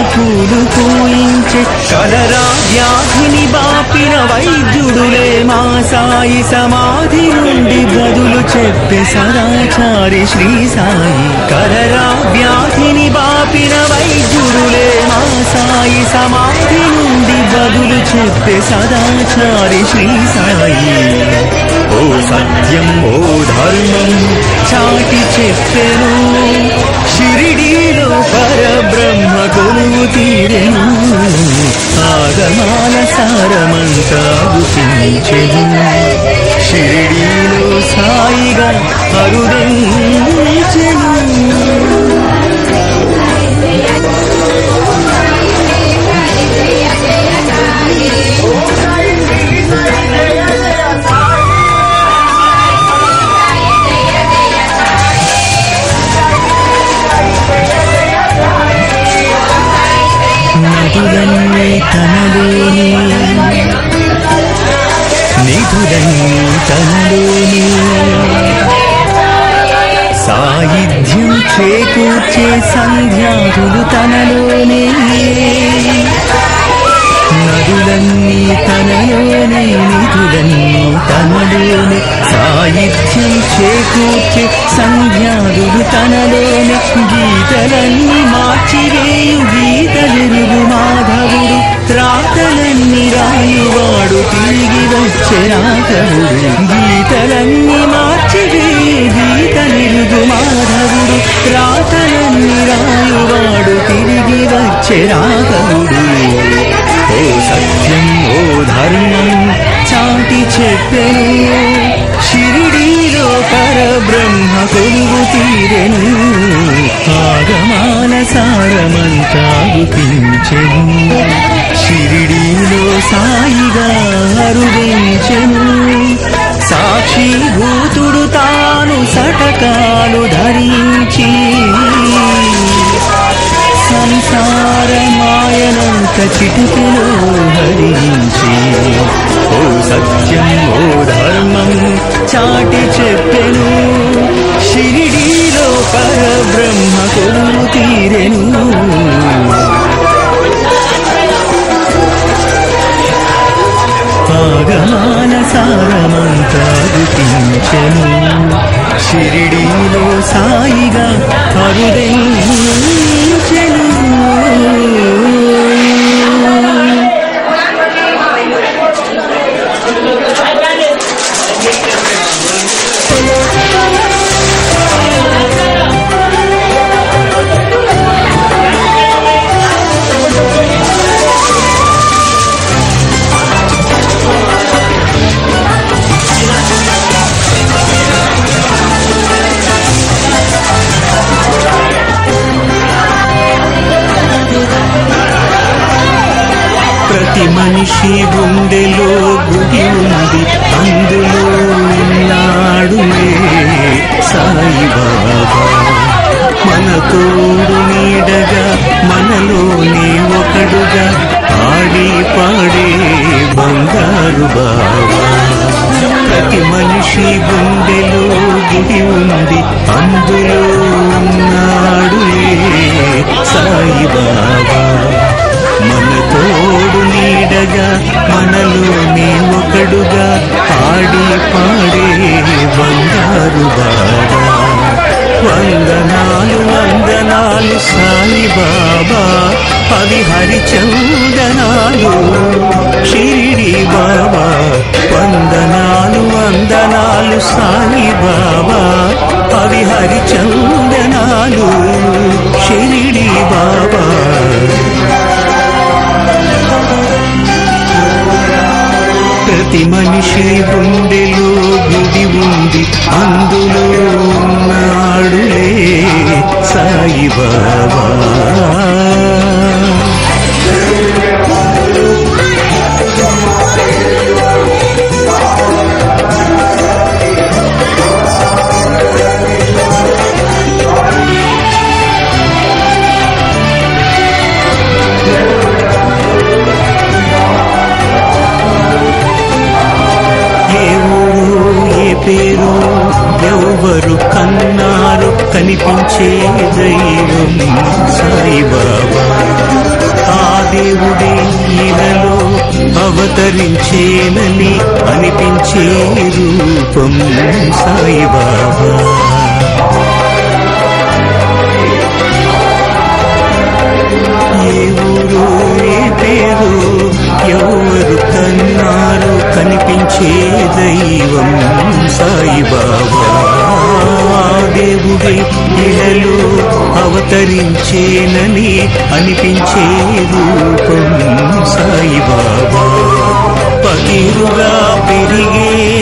పూలు పూయించే కలరా వ్యాధిని బాపిన వైద్యుడులే మా సాయి సమాధి నుండి బదులు చెప్పే సదాచారి శ్రీ సాయి కలరా వ్యాధిని బాపిన వైద్యుడులే మా సాయి సమాధి నుండి బదులు చెప్పే సదాచారి శ్రీ సాయి ఓ సత్యం ఓ ధర్మం చాటి చెప్పెను షిరిడీలో పరబ్రహ్మ కొలువు తీరెను ఆగమాల సారమంతా గుర్తించెను షిరిడీలో సాయిగా అరుదించెను నదులన్నీ తనలోని నిధులన్నీ తనలోని సాయుధ్యం చేకూర్చే సంధ్యాదులు తనలోనే నదులన్నీ తనలోనే నిధులన్నీ తనలోనే సాహిత్యం చేకూర్చే సంధ్యాదులు తనలోనే గీతలన్నీ మార్చివేయు గీతలెరుగు మాధవుడు త్రాతలన్నీ రాయువాడు తిరిగి వచ్చే రాఘవుడు గీతలన్నీ మార్చివేయు గీతలెరుగు మాధవుడు త్రాతలన్నీ రాయువాడు తిరిగి వచ్చే రాఘవుడు ఓ సత్యం ఓ ధర్మం చాటి చెప్పెను షిరిడీలో పరబ్రహ్మ కొలువు తీరెను ఆగమాల సారమంతా గుపించెను షిరిడీలో సాయిగా అరుదించెను సాక్షి భూతుడు తాను సటకాలు ధరించి సంసార మాయనంత చిటికెలో హరించి ఓ సత్యం ఓ ధర్మం చాటి చెప్పెను షిరిడీలో పరబ్రహ్మ కొలువు తీరెను ఆగమాన సారమంతా గుర్తించెను షిరిడీలో సాయిగా అరుదించెను ప్రతి మనిషి గుండెలో గుడి ఉంది అందులో ఉన్నాడులే సాయిబాబా మన తోడు నీడగా మనలోనే ఒకడుగా ఆడి పాడే బంగారు బాబా ప్రతి మనిషి గుండెలో గుడి ఉంది అందులో ఉన్నాడులే సాయిబాబా మన తోడు నీడగా మనలోనే ఒకడుగా ఆడి పాడే బంగారు బాబా వందనాలు వందనాలు సాయి బాబా అవి హరిచందనాలు షిరిడి బాబా వందనాలు వందనాలు సాయి బాబా అవి హరిచందనాలు షిరిడి బాబా ప్రతి మనిషి గుండెలో గుడి ఉంది అందులో ఉన్నాడులే సాయి బాబా ఏ అవతరించేనని అనిపించే రూపం సాయిబాబా ఏ ఊరు ఏ పేరు ఎవరు కన్నారు కనిపించే దైవం సాయిబాబా దేవుడే ఇలలో అవతరించేనని అనిపించే రూపం సాయిబాబా పగిరుగా పెరిగే